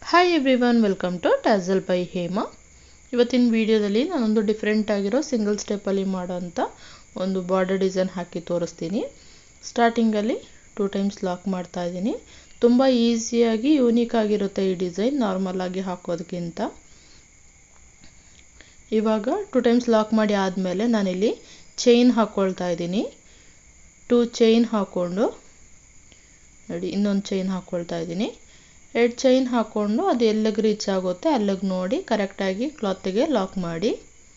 hi everyone welcome to tassel by Hema ಇವತ್ತಿನ ವಿಡಿಯೋದಲ್ಲಿ ನಾನೊಂದು ಡಿಫ್ರೆಂಟ್ ಆಗಿರೋ ಸಿಂಗಲ್ ಸ್ಟೆಪ್ಪಲ್ಲಿ ಮಾಡೋಂಥ ಒಂದು ಬಾರ್ಡರ್ ಡಿಸೈನ್ ಹಾಕಿ ತೋರಿಸ್ತೀನಿ ಸ್ಟಾರ್ಟಿಂಗಲ್ಲಿ ಟೂ ಟೈಮ್ಸ್ ಲಾಕ್ ಮಾಡ್ತಾ ಇದ್ದೀನಿ ತುಂಬ ಈಸಿಯಾಗಿ ಯೂನಿಕ್ ಆಗಿರುತ್ತೆ ಈ ಡಿಸೈನ್ ನಾರ್ಮಲ್ ಆಗಿ ಹಾಕೋದಕ್ಕಿಂತ ಇವಾಗ ಟೂ ಟೈಮ್ಸ್ ಲಾಕ್ ಮಾಡಿ ಆದಮೇಲೆ ನಾನಿಲ್ಲಿ ಚೈನ್ ಹಾಕ್ಕೊಳ್ತಾ ಇದ್ದೀನಿ ಟೂ ಚೈನ್ ಹಾಕ್ಕೊಂಡು ನೋಡಿ ಇನ್ನೊಂದು ಚೈನ್ ಹಾಕ್ಕೊಳ್ತಾ ಇದ್ದೀನಿ ಎರಡು ಚೈನ್ ಹಾಕ್ಕೊಂಡು ಅದು ಎಲ್ಲಿಗೆ ರೀಚ್ ಆಗುತ್ತೆ ಅಲ್ಲಿಗೆ ನೋಡಿ ಕರೆಕ್ಟಾಗಿ ಕ್ಲಾತಿಗೆ ಲಾಕ್ ಮಾಡಿ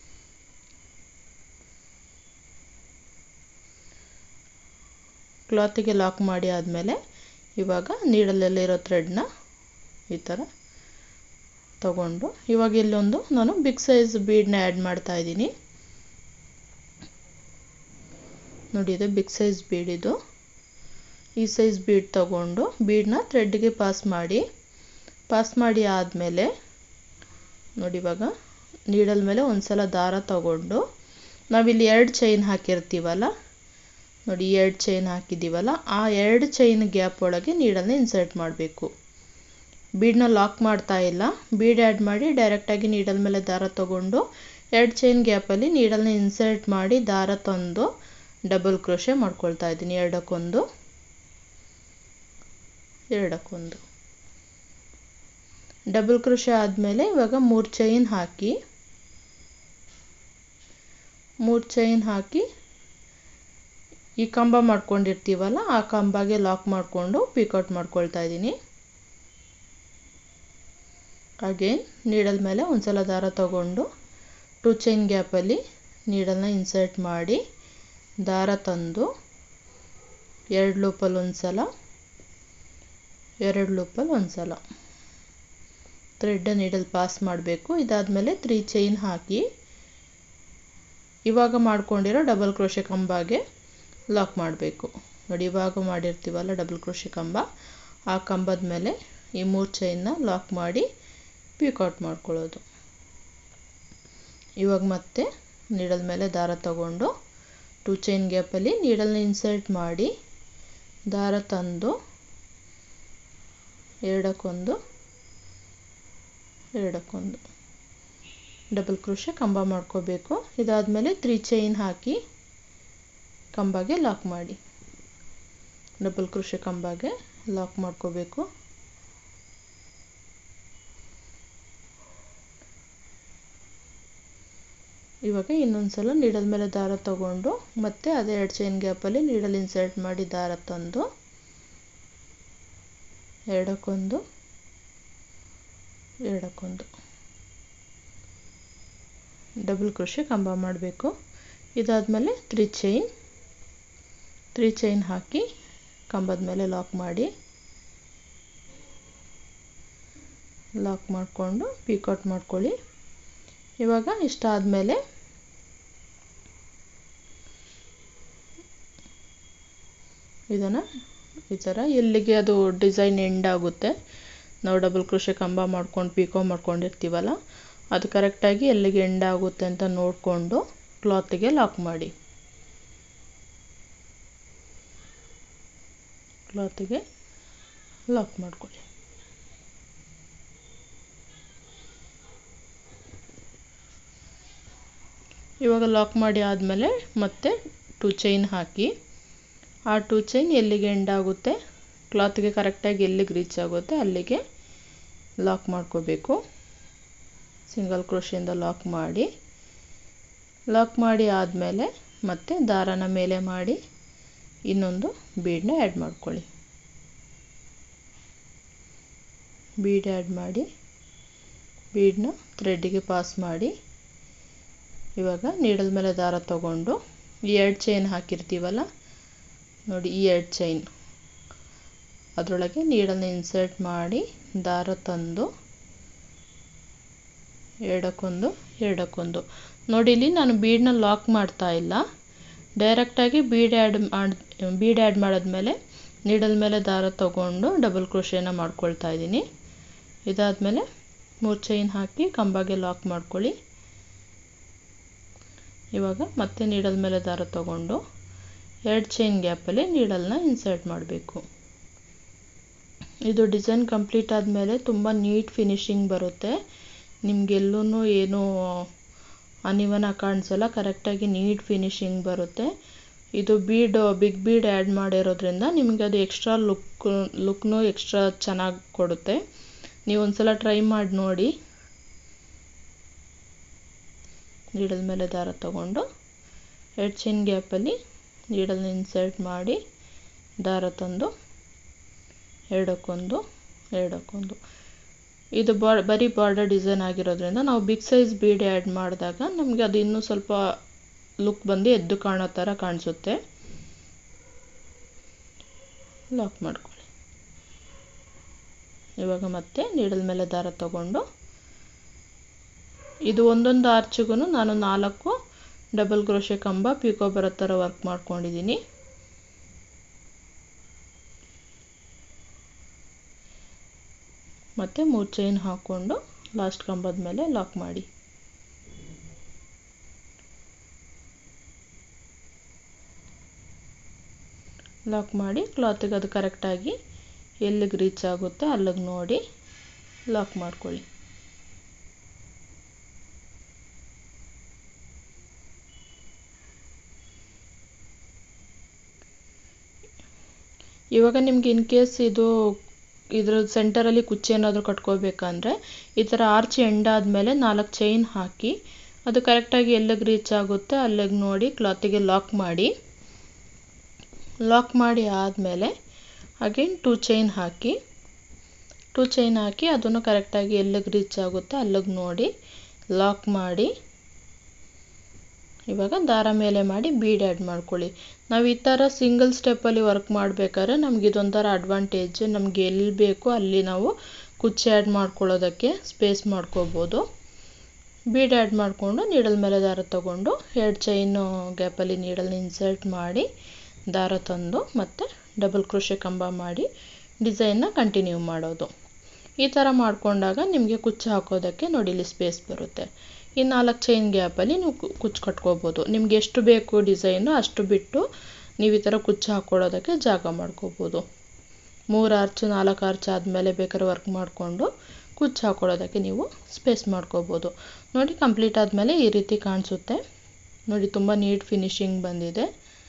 ಕ್ಲಾತಿಗೆ ಲಾಕ್ ಮಾಡಿ ಆದಮೇಲೆ ಇವಾಗ ನೀಡಲಲ್ಲಿರೋ ಥ್ರೆಡ್ನ ಈ ಥರ ತಗೊಂಡು ಇವಾಗ ಇಲ್ಲೊಂದು ನಾನು ಬಿಗ್ ಸೈಜ್ ಬೀಡನ್ನ ಆ್ಯಡ್ ಮಾಡ್ತಾ ಇದ್ದೀನಿ ನೋಡಿ ಇದು ಬಿಗ್ ಸೈಜ್ ಬೀಡ್ ಇದು ಈ ಸೈಜ್ ಬೀಡ್ ತಗೊಂಡು ಬೀಡನ್ನ ಥ್ರೆಡ್ಗೆ ಪಾಸ್ ಮಾಡಿ ಪಾಸ್ ಮಾಡಿ ಆದಮೇಲೆ ನೋಡಿ ಇವಾಗ ನೀಡಲ್ ಮೇಲೆ ಒಂದು ಸಲ ದಾರ ತಗೊಂಡು ನಾವಿಲ್ಲಿ ಎರಡು ಚೈನ್ ಹಾಕಿರ್ತೀವಲ್ಲ ನೋಡಿ ಎರಡು ಚೈನ್ ಹಾಕಿದ್ದೀವಲ್ಲ ಆ ಎರಡು ಚೈನ್ ಗ್ಯಾಪ್ ಒಳಗೆ ನೀಡಲ್ನ ಇನ್ಸರ್ಟ್ ಮಾಡಬೇಕು ಬೀಡನ್ನ ಲಾಕ್ ಮಾಡ್ತಾ ಇಲ್ಲ ಬೀಡ್ ಆ್ಯಡ್ ಮಾಡಿ ಡೈರೆಕ್ಟಾಗಿ ನೀಡಲ್ ಮೇಲೆ ದಾರ ತಗೊಂಡು ಎರಡು ಚೈನ್ ಗ್ಯಾಪಲ್ಲಿ ನೀಡಲ್ನ ಇನ್ಸರ್ಟ್ ಮಾಡಿ ದಾರ ತಂದು ಡಬಲ್ ಕ್ರೋಶೆ ಮಾಡ್ಕೊಳ್ತಾ ಇದ್ದೀನಿ ಎರಡಕ್ಕೊಂದು ಎರಡಕ್ಕೊಂದು ಡಬಲ್ ಕ್ರೋಶೆ ಆದಮೇಲೆ ಇವಾಗ ಮೂರು ಚೈನ್ ಹಾಕಿ ಮೂರು ಚೈನ್ ಹಾಕಿ ಈ ಕಂಬ ಮಾಡ್ಕೊಂಡಿರ್ತೀವಲ್ಲ ಆ ಕಂಬಗೆ ಲಾಕ್ ಮಾಡಿಕೊಂಡು ಪಿಕೌಟ್ ಮಾಡ್ಕೊಳ್ತಾ ಇದ್ದೀನಿ ಅಗೇನ್ ನೀಡಲ್ ಮೇಲೆ ಒಂದು ಸಲ ದಾರ ತಗೊಂಡು ಟೂ ಚೈನ್ ಗ್ಯಾಪಲ್ಲಿ ನೀಡಲ್ನ ಇನ್ಸರ್ಟ್ ಮಾಡಿ ದಾರ ತಂದು ಎರಡು ಲೂಪಲ್ಲಿ ಒಂದು ಸಲ ಎರಡು ಲೂಪಲ್ಲಿ ಒಂದು ಸಲ ಥ್ರೆಡ್ ನೀಡಲ್ ಪಾಸ್ ಮಾಡಬೇಕು ಇದಾದಮೇಲೆ ತ್ರೀ ಚೈನ್ ಹಾಕಿ ಇವಾಗ ಮಾಡ್ಕೊಂಡಿರೋ ಡಬಲ್ ಕ್ರೋಶೆ ಕಂಬಗೆ ಲಾಕ್ ಮಾಡಬೇಕು ನೋಡಿ ಇವಾಗ ಮಾಡಿರ್ತೀವಲ್ಲ ಡಬಲ್ ಕ್ರೋಶೆ ಕಂಬ ಆ ಕಂಬದ ಮೇಲೆ ಈ ಮೂರು ಚೈನ್ನ ಲಾಕ್ ಮಾಡಿ ಪಿಕೌಟ್ ಮಾಡ್ಕೊಳ್ಳೋದು ಇವಾಗ ಮತ್ತೆ ನೀಡಲ್ ಮೇಲೆ ದಾರ ತಗೊಂಡು ಟೂ ಚೈನ್ ಗ್ಯಾಪಲ್ಲಿ ನೀಡಲ್ನ ಇನ್ಸರ್ಟ್ ಮಾಡಿ ದಾರ ತಂದು ಎರಡಕ್ಕೊಂದು ಎರಡಕ್ಕೊಂದು ಡಬಲ್ ಕ್ರೋಶೆ ಕಂಬ ಮಾಡ್ಕೋಬೇಕು ಇದಾದಮೇಲೆ ತ್ರೀ ಚೈನ್ ಹಾಕಿ ಕಂಬಗೆ ಲಾಕ್ ಮಾಡಿ ಡಬಲ್ ಕ್ರೋಶೆ ಕಂಬಗೆ ಲಾಕ್ ಮಾಡ್ಕೋಬೇಕು ಇವಾಗ ಇನ್ನೊಂದು ಸಲ ನೀಡಲ್ ಮೇಲೆ ದಾರ ತಗೊಂಡು ಮತ್ತೆ ಅದೇ ಎರಡು ಚೈನ್ ಗ್ಯಾಪಲ್ಲಿ ನೀಡಲ್ ಇನ್ಸರ್ಟ್ ಮಾಡಿ ದಾರ ತಂದು ಎರಡಕ್ಕೊಂದು ಎರಡಕ್ಕೊಂದು ಡಬಲ್ ಕ್ರೋಶೆ ಕಂಬ ಮಾಡಬೇಕು ಇದಾದಮೇಲೆ ತ್ರೀ ಚೈನ್ ತ್ರೀ ಚೈನ್ ಹಾಕಿ ಕಂಬದ ಮೇಲೆ ಲಾಕ್ ಮಾಡಿ ಲಾಕ್ ಮಾಡಿಕೊಂಡು ಪಿಕೌಟ್ ಮಾಡ್ಕೊಳ್ಳಿ ಇವಾಗ ಇಷ್ಟ ಆದಮೇಲೆ ಇದನ್ನು ಈ ಥರ ಎಲ್ಲಿಗೆ ಅದು ಡಿಸೈನ್ ಎಂಡ್ ಆಗುತ್ತೆ ನಾವು ಡಬಲ್ ಕ್ರೋಶೆ ಕಂಬ ಮಾಡ್ಕೊಂಡು ಪಿಕೋ ಮಾಡ್ಕೊಂಡಿರ್ತೀವಲ್ಲ ಅದು ಕರೆಕ್ಟಾಗಿ ಎಲ್ಲಿಗೆ ಎಂಡ್ ಆಗುತ್ತೆ ಅಂತ ನೋಡಿಕೊಂಡು ಕ್ಲಾತಿಗೆ ಲಾಕ್ ಮಾಡಿ ಕ್ಲಾತಿಗೆ ಲಾಕ್ ಮಾಡ್ಕೊಳ್ಳಿ ಇವಾಗ ಲಾಕ್ ಮಾಡಿ ಆದಮೇಲೆ ಮತ್ತೆ ಟೂ ಚೈನ್ ಹಾಕಿ ಆ ಟೂ ಚೈನ್ ಎಲ್ಲಿಗೆ ಎಂಡ್ ಆಗುತ್ತೆ ಕ್ಲಾತ್ಗೆ ಕರೆಕ್ಟಾಗಿ ಎಲ್ಲಿಗೆ ರೀಚ್ ಆಗುತ್ತೆ ಅಲ್ಲಿಗೆ ಲಾಕ್ ಮಾಡ್ಕೋಬೇಕು ಸಿಂಗಲ್ ಕ್ರೋಶಿಯಿಂದ ಲಾಕ್ ಮಾಡಿ ಲಾಕ್ ಮಾಡಿ ಆದಮೇಲೆ ಮತ್ತೆ ದಾರನ ಮೇಲೆ ಮಾಡಿ ಇನ್ನೊಂದು ಬೀಡನ್ನ ಆ್ಯಡ್ ಮಾಡ್ಕೊಳ್ಳಿ ಬೀಡ್ ಆ್ಯಡ್ ಮಾಡಿ ಬೀಡನ್ನ ಥ್ರೆಡ್ಡಿಗೆ ಪಾಸ್ ಮಾಡಿ ಇವಾಗ ನೀಡಲ್ ಮೇಲೆ ದಾರ ತಗೊಂಡು ಈ ಎರಡು ಚೈನ್ ಹಾಕಿರ್ತೀವಲ್ಲ ನೋಡಿ ಈ ಎರಡು ಚೈನ್ ಅದರೊಳಗೆ ನೀಡಲ್ನ ಇನ್ಸರ್ಟ್ ಮಾಡಿ ದಾರ ತಂದು ಎರಡಕ್ಕೊಂದು ಎರಡಕ್ಕೊಂದು ನೋಡಿ ಇಲ್ಲಿ ನಾನು ಬೀಡನ್ನ ಲಾಕ್ ಮಾಡ್ತಾ ಇಲ್ಲ ಡೈರೆಕ್ಟಾಗಿ ಬೀಡ್ ಆ್ಯಡ್ ಮಾಡಿ ಬೀಡ್ ಆ್ಯಡ್ ಮಾಡಿದ್ಮೇಲೆ ನೀಡಲ್ ಮೇಲೆ ದಾರ ತಗೊಂಡು ಡಬಲ್ ಕ್ರೋಶೇನ ಮಾಡ್ಕೊಳ್ತಾ ಇದ್ದೀನಿ ಇದಾದಮೇಲೆ ಮೂರು ಚೈನ್ ಹಾಕಿ ಕಂಬಗೆ ಲಾಕ್ ಮಾಡ್ಕೊಳ್ಳಿ ಇವಾಗ ಮತ್ತೆ ನೀಡಲ್ ಮೇಲೆ ದಾರ ತಗೊಂಡು ಎರಡು ಚೈನ್ ಗ್ಯಾಪಲ್ಲಿ ನೀಡಲ್ನ ಇನ್ಸರ್ಟ್ ಮಾಡಬೇಕು ಇದು ಡಿಸೈನ್ ಕಂಪ್ಲೀಟ್ ಆದಮೇಲೆ ತುಂಬ ನೀಟ್ ಫಿನಿಶಿಂಗ್ ಬರುತ್ತೆ ನಿಮಗೆಲ್ಲೂ ಏನೂ ಅನಿವನ ಕಾಣಿಸಲ್ಲ ಕರೆಕ್ಟಾಗಿ ನೀಟ್ ಫಿನಿಶಿಂಗ್ ಬರುತ್ತೆ ಇದು ಬೀಡ್ ಬಿಗ್ ಬೀಡ್ ಆ್ಯಡ್ ಮಾಡಿರೋದ್ರಿಂದ ನಿಮಗೆ ಅದು ಎಕ್ಸ್ಟ್ರಾ ಲುಕ್ ಲುಕ್ನೂ ಎಕ್ಸ್ಟ್ರಾ ಚೆನ್ನಾಗಿ ಕೊಡುತ್ತೆ ನೀವು ಒಂದ್ಸಲ ಟ್ರೈ ಮಾಡಿ ನೋಡಿ ನೀಡಲ್ ಮೇಲೆ ದಾರ ತಗೊಂಡು ಎರಡು ಚೈನ್ ಗ್ಯಾಪಲ್ಲಿ ನೀಡಲ್ನ ಇನ್ಸರ್ಟ್ ಮಾಡಿ ದಾರ ತಂದು ಎರಡಕ್ಕೊಂದು ಎರಡಕ್ಕೊಂದು ಇದು ಬಾ ಬರೀ ಬಾರ್ಡರ್ ಡಿಸೈನ್ ಆಗಿರೋದ್ರಿಂದ ನಾವು ಬಿಗ್ ಸೈಜ್ ಬೀಡ್ ಆ್ಯಡ್ ಮಾಡಿದಾಗ ನಮಗೆ ಅದು ಇನ್ನೂ ಸ್ವಲ್ಪ ಲುಕ್ ಬಂದು ಎದ್ದು ಕಾಣೋ ಥರ ಕಾಣಿಸುತ್ತೆ ಲಾಕ್ ಮಾಡ್ಕೊಳ್ಳಿ ಇವಾಗ ಮತ್ತೆ ನೀಡಲ್ ಮೇಲೆ ದಾರ ತಗೊಂಡು ಇದು ಒಂದೊಂದು ಆರ್ಚಿಗೂ ನಾನು ನಾಲ್ಕು ಡಬಲ್ ಕ್ರೋಶೆ ಕಂಬ ಪಿಕೋ ಬರೋ ಥರ ವರ್ಕ್ ಮಾಡ್ಕೊಂಡಿದ್ದೀನಿ ಮತ್ತು ಮೂರು ಚೈನ್ ಹಾಕ್ಕೊಂಡು ಲಾಸ್ಟ್ ಕಂಬದ ಮೇಲೆ ಲಾಕ್ ಮಾಡಿ ಲಾಕ್ ಮಾಡಿ ಕ್ಲಾತಿಗೆ ಅದು ಕರೆಕ್ಟಾಗಿ ಎಲ್ಲಿಗೆ ರೀಚ್ ಆಗುತ್ತೆ ಅಲ್ಲಿಗೆ ನೋಡಿ ಲಾಕ್ ಮಾಡ್ಕೊಳ್ಳಿ ಇವಾಗ ನಿಮ್ಗೆ ಇನ್ ಕೇಸ್ ಇದು ಇದ್ರ ಸೆಂಟರಲ್ಲಿ ಕುಚ್ಚು ಏನಾದರೂ ಕಟ್ಕೋಬೇಕಂದ್ರೆ ಈ ಥರ ಆರ್ಚ್ ಎಂಡ್ ಆದಮೇಲೆ ನಾಲ್ಕು ಚೈನ್ ಹಾಕಿ ಅದು ಕರೆಕ್ಟಾಗಿ ಎಲ್ಲಿಗೆ ರೀಚ್ ಆಗುತ್ತೆ ಅಲ್ಲಿಗೆ ನೋಡಿ ಕ್ಲಾತಿಗೆ ಲಾಕ್ ಮಾಡಿ ಲಾಕ್ ಮಾಡಿ ಆದಮೇಲೆ ಅಗೇನ್ ಟೂ ಚೈನ್ ಹಾಕಿ ಟೂ ಚೈನ್ ಹಾಕಿ ಅದನ್ನು ಕರೆಕ್ಟಾಗಿ ಎಲ್ಲಿಗೆ ರೀಚ್ ಆಗುತ್ತೆ ಅಲ್ಲಿಗೆ ನೋಡಿ ಲಾಕ್ ಮಾಡಿ ಇವಾಗ ದಾರ ಮೇಲೆ ಮಾಡಿ ಬೀಡ್ ಆ್ಯಡ್ ಮಾಡ್ಕೊಳ್ಳಿ ನಾವು ಈ ಥರ ಸಿಂಗಲ್ ಸ್ಟೆಪ್ಪಲ್ಲಿ ವರ್ಕ್ ಮಾಡಬೇಕಾದ್ರೆ ನಮ್ಗೆ ಇದೊಂಥರ ಅಡ್ವಾಂಟೇಜ್ ನಮಗೆ ಎಲ್ಲಿ ಬೇಕು ಅಲ್ಲಿ ನಾವು ಕುಚ್ಚು ಆ್ಯಡ್ ಮಾಡ್ಕೊಳ್ಳೋದಕ್ಕೆ ಸ್ಪೇಸ್ ಮಾಡ್ಕೋಬೋದು ಬೀಡ್ ಆ್ಯಡ್ ಮಾಡಿಕೊಂಡು ನೀಡಲ್ ಮೇಲೆ ದಾರ ತಗೊಂಡು ಎರಡು ಚೈನು ಗ್ಯಾಪಲ್ಲಿ ನೀಡಲ್ನ ಇನ್ಸರ್ಟ್ ಮಾಡಿ ದಾರ ತಂದು ಮತ್ತು ಡಬಲ್ ಕ್ರೋಶೆ ಕಂಬ ಮಾಡಿ ಡಿಸೈನ್ನ ಕಂಟಿನ್ಯೂ ಮಾಡೋದು ಈ ಥರ ಮಾಡಿಕೊಂಡಾಗ ನಿಮಗೆ ಕುಚ್ಚು ಹಾಕೋದಕ್ಕೆ ನೋಡಿ ಇಲ್ಲಿ ಸ್ಪೇಸ್ ಬರುತ್ತೆ ಈ ನಾಲ್ಕು ಚೈನ್ ಗ್ಯಾಪಲ್ಲಿ ನೀವು ಕುಚ್ಚು ಕಟ್ಕೋಬೋದು ನಿಮ್ಗೆ ಎಷ್ಟು ಬೇಕು ಡಿಸೈನು ಅಷ್ಟು ಬಿಟ್ಟು ನೀವು ಈ ಥರ ಕುಚ್ಚು ಹಾಕ್ಕೊಳ್ಳೋದಕ್ಕೆ ಜಾಗ ಮಾಡ್ಕೋಬೋದು ಮೂರು ಆರ್ಚ್ ನಾಲ್ಕು ಆರ್ಚ್ ಆದಮೇಲೆ ಬೇಕಾದ್ರೆ ವರ್ಕ್ ಮಾಡಿಕೊಂಡು ಕುಚ್ಚು ಹಾಕ್ಕೊಳ್ಳೋದಕ್ಕೆ ನೀವು ಸ್ಪೇಸ್ ಮಾಡ್ಕೋಬೋದು ನೋಡಿ ಕಂಪ್ಲೀಟ್ ಆದಮೇಲೆ ಈ ರೀತಿ ಕಾಣಿಸುತ್ತೆ ನೋಡಿ ತುಂಬ ನೀಟ್ ಫಿನಿಶಿಂಗ್ ಬಂದಿದೆ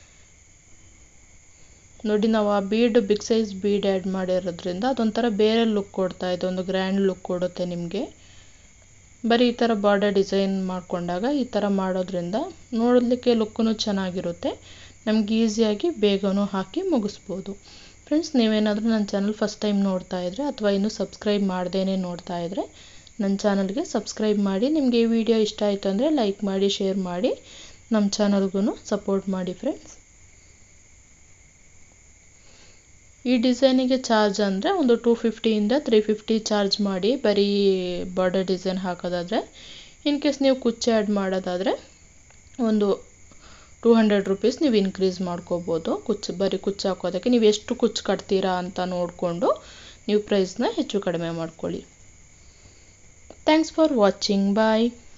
ನೋಡಿ ನಾವು ಆ bead big size bead add ಮಾಡಿರೋದ್ರಿಂದ ಅದೊಂಥರ ಬೇರೆ ಲುಕ್ ಕೊಡ್ತಾ ಇದೆ ಒಂದು ಗ್ರ್ಯಾಂಡ್ ಲುಕ್ ಕೊಡುತ್ತೆ ನಿಮಗೆ ಬರೀ ಈ ಥರ ಬಾರ್ಡರ್ ಡಿಸೈನ್ ಮಾಡಿಕೊಂಡಾಗ ಈ ಥರ ಮಾಡೋದ್ರಿಂದ ನೋಡಲಿಕ್ಕೆ ಲುಕ್ಕೂ ಚೆನ್ನಾಗಿರುತ್ತೆ ನಮ್ಗೆ ಈಸಿಯಾಗಿ ಬೇಗನೂ ಹಾಕಿ ಮುಗಿಸ್ಬೋದು ಫ್ರೆಂಡ್ಸ್ ನೀವೇನಾದರೂ ನನ್ನ ಚಾನಲ್ ಫಸ್ಟ್ ಟೈಮ್ ನೋಡ್ತಾ ಇದ್ದರೆ ಅಥವಾ ಇನ್ನೂ ಸಬ್ಸ್ಕ್ರೈಬ್ ಮಾಡ್ದೇ ನೋಡ್ತಾ ಇದ್ದರೆ ನನ್ನ ಚಾನಲ್ಗೆ ಸಬ್ಸ್ಕ್ರೈಬ್ ಮಾಡಿ ನಿಮಗೆ ಈ ವಿಡಿಯೋ ಇಷ್ಟ ಆಯಿತು ಅಂದರೆ ಲೈಕ್ ಮಾಡಿ ಶೇರ್ ಮಾಡಿ ನಮ್ಮ ಚಾನಲ್ಗೂ ಸಪೋರ್ಟ್ ಮಾಡಿ ಫ್ರೆಂಡ್ಸ್ ಈ ಡಿಸೈನಿಗೆ ಚಾರ್ಜ್ ಅಂದರೆ ಒಂದು ಟೂ ಫಿಫ್ಟಿಯಿಂದ ತ್ರೀ ಫಿಫ್ಟಿ ಚಾರ್ಜ್ ಮಾಡಿ ಬರೀ ಬಾರ್ಡರ್ ಡಿಸೈನ್ ಹಾಕೋದಾದರೆ ಇನ್ ಕೇಸ್ ನೀವು ಕುಚ್ಚು ಆ್ಯಡ್ ಮಾಡೋದಾದರೆ ಒಂದು ಟೂ ಹಂಡ್ರೆಡ್ ರುಪೀಸ್ ನೀವು ಇನ್ಕ್ರೀಸ್ ಮಾಡ್ಕೋಬೋದು ಕುಚ್ಚು ಬರೀ ಕುಚ್ಚು ಹಾಕೋದಕ್ಕೆ ನೀವು ಎಷ್ಟು ಕುಚ್ಚು ಕಟ್ತೀರಾ ಅಂತ ನೋಡಿಕೊಂಡು ನೀವು ಪ್ರೈಸ್ನ ಹೆಚ್ಚು ಕಡಿಮೆ ಮಾಡ್ಕೊಳ್ಳಿ ಥ್ಯಾಂಕ್ಸ್ ಫಾರ್ ವಾಚಿಂಗ್ ಬಾಯ್